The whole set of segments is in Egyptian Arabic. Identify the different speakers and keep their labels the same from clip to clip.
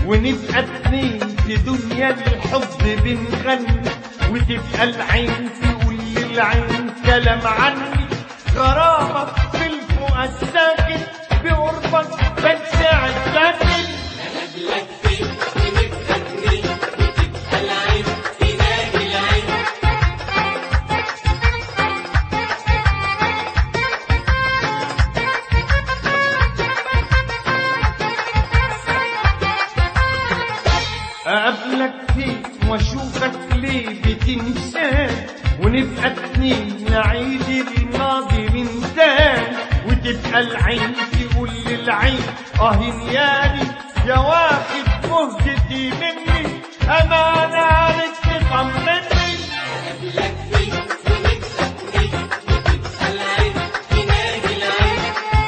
Speaker 1: ونبقى اتنين في دنيا الحب بنغني وتبقى العين تقول للعين كلام عني غرامك في الفؤاد ساكن بقربك بنساعد ساكن
Speaker 2: قبلك فين ونبقى اتنين وتبقى العين تنادي العين
Speaker 1: أقابلك فين واشوفك ليه بتنساني ونبقى اتنين نعيد الماضي من تاني وتبقى العين تقول للعين اه ياني يا واخد مهجتي مني أمانة عليك تطمني
Speaker 2: قبلك فين ونبقى اتنين وتبقى العين تنادي العين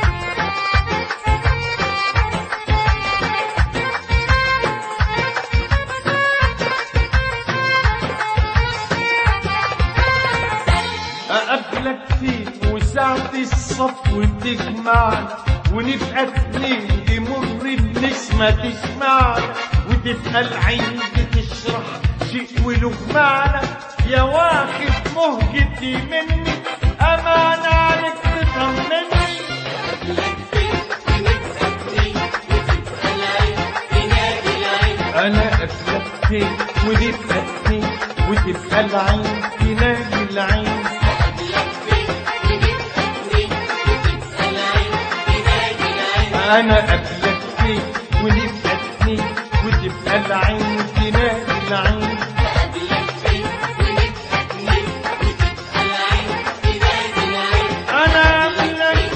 Speaker 1: أقابلك فين وساعة الصفو تجمعنا ونبقى اتنين يمر النسمة تسمعنا وتبقى العين بتشرح شيء وله معنى يا واخد مهجتي مني أمانة عليك تطمني
Speaker 2: قبلك فين ونبقى اتنين وتبقى العين تنادي العين
Speaker 1: أنا قابلك فين ونبقى اتنين وتبقى العين تنادي العين
Speaker 2: قبلك فين ونبقى اتنين وتبقى العين تنادي العين
Speaker 1: أنا قابلك فين ونبقى اتنين وتبقى العين تنادي العين
Speaker 2: قبلك فين ونبقى اتنين وتبقى العين تنادي العين
Speaker 1: أنا قابلك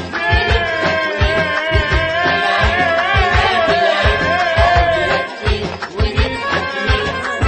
Speaker 2: فين ونبقى اتنين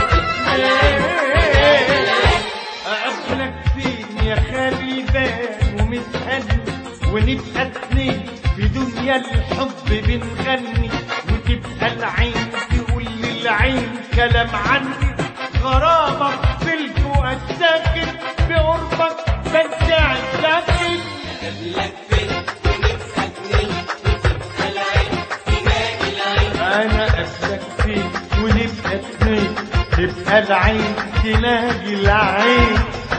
Speaker 1: أقابلك فين يا خالي بان ومتهني ونبقى اتنين في دنيا الحب بنغني وتبقى العين تقول للعين كلام عني غرامك في الفؤاد ساكن بقربك بنساعد ساكن
Speaker 2: قبلك فين ونبقى اتنين وتبقى العين تنادي العين
Speaker 1: انا قبلك فين ونبقى اتنين تبقى العين تلاقي العين